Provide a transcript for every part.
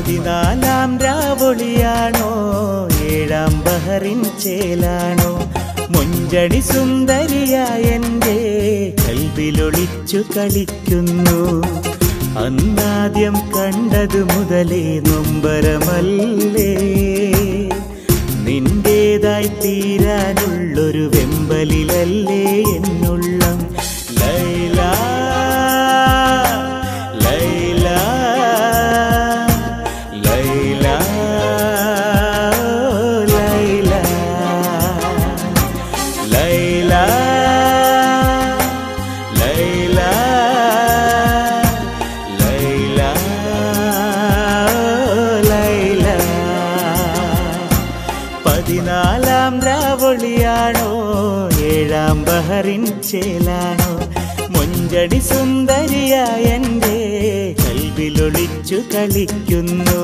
പതിനാലാം രാവൊളിയാണോ ഏഴാം ബഹറിൻ ചേലാണോ മുഞ്ചടി സുന്ദരിയായ എൻ്റെ കൽവിലൊളിച്ചു കളിക്കുന്നു അന്നാദ്യം കണ്ടതു മുതലേ നൊമ്പരമല്ലേ നിന്റേതായി തീരാനുള്ളൊരു വെമ്പലിലല്ലേ എന്നുള്ളം ലൈല ലൈല ലൈല ലൈല ലൈല ലൈല ലൈല ലൈല പതിനാലാം രാവൊളിയാണോ ഏഴാം ബഹറിൻ ചേലാണോ മുഞ്ചടി സുന്ദരിയായ എൻ്റെ കൽവിലൊളിച്ചു കളിക്കുന്നു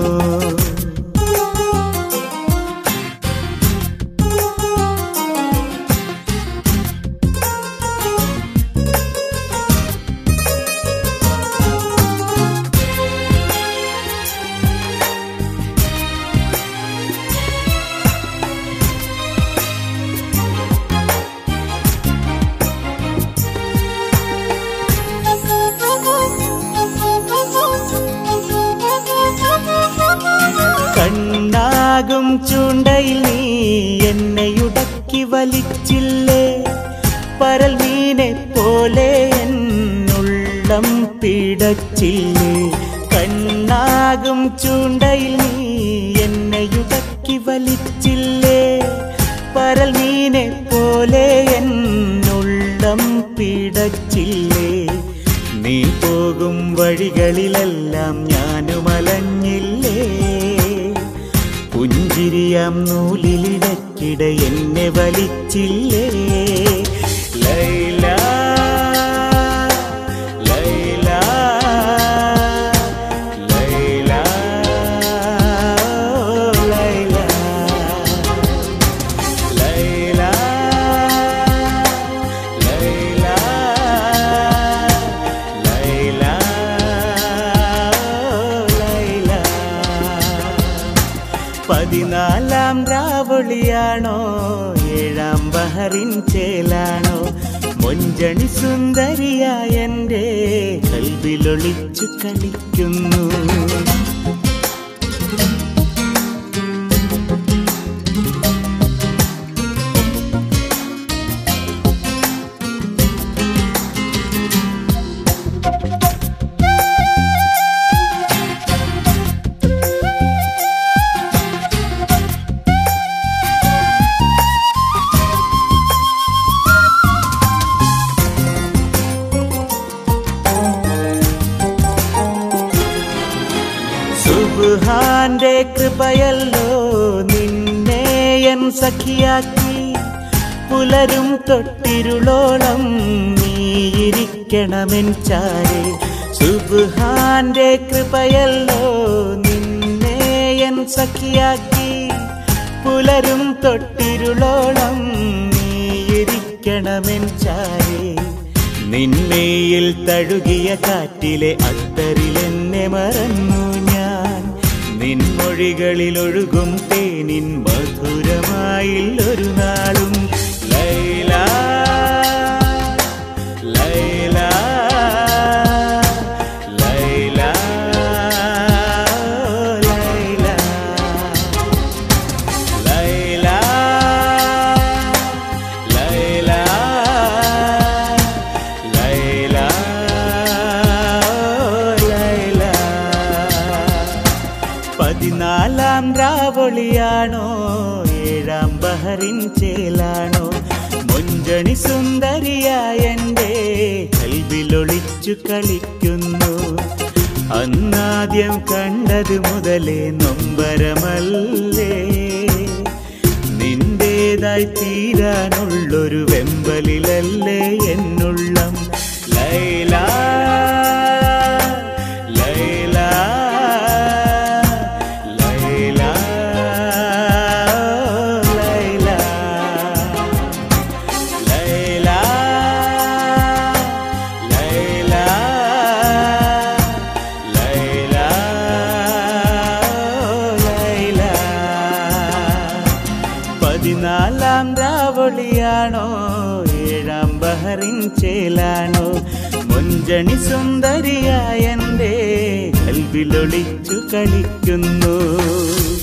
കണ്ണാകും ചൂണ്ടയിൽ നീ എന്നെയുടക്കി വലിച്ചില്ലേ പരൽ മീനെ പോലെ എന്നുള്ളം പിടച്ചില്ലേ കണ്ണാകും ചൂണ്ടയിൽ നീ എന്നെയുടക്കി വലിച്ചില്ലേ പരൽ മീനെ പോലെ എന്നുള്ളം പിടച്ചില്ലേ നീ പോകും വഴികളിലെല്ലാം ഞാനും അലഞ്ഞില്ലേ പുഞ്ചിരിയാം നൂലിലിടക്കിട എന്നെ വലിച്ചില്ലേ ലൈല ലൈല ലൈല ലൈല ലൈല ലൈല ലൈല ലൈല പതിനാലാം രാവൊളിയാണോ ഏഴാം ബഹറിൻ ചേലാണോ മൊഞ്ചണി സുന്ദരിയായ എൻ്റെ കൽവിലൊളിച്ചു കളിക്കുന്നു സുബ്ഹാന്റെ കൃപയല്ലോ നിന്നെ എൻ സഖിയാക്കി പുലരും തൊട്ടിരുളോളം നീയിരിക്കണമെൻ ചാരെ സുബ്ഹാന്റെ കൃപയല്ലോ നിന്നെ എൻ സഖിയാക്കി പുലരും തൊട്ടിരുളോളം നീയിരിക്കണമെൻ ചാരെ നിന്നയിൽ തഴുകിയ കാറ്റിലെ അത്തറിലെന്നെ മറന്നു ഞാൻ നിൻമൊഴികളിൽ ഒഴുകും തേനിൻ മധുരമായില്ലൊരു നാളും ലൈല ലൈല ലൈല ലൈല ലൈല ലൈല ലൈല ലൈല പതിനാലാം രാവൊളിയാണോ ഏഴാം ബഹറിൻ ചേലാണോ മുഞ്ചണി സുന്ദരിയായ എൻ്റെ കൽവിലൊളിച്ചു കളിക്കുന്നു അന്നാദ്യം കണ്ടത് മുതലേ നൊമ്പരമല്ലേ നിന്റേതായി തീരാനുള്ളൊരു വെമ്പലിലല്ലേ എന്നുള്ളം ലൈല ലൈല ലൈല ലൈല ലൈല ലൈല ലൈല നാലാം രാവൊളിയാണോ ഏഴാം ബഹറിൻ ചേലാണോ മുഞ്ചണി സുന്ദരിയായ എൻ്റെ കൽവിലൊളിച്ചു കളിക്കുന്നു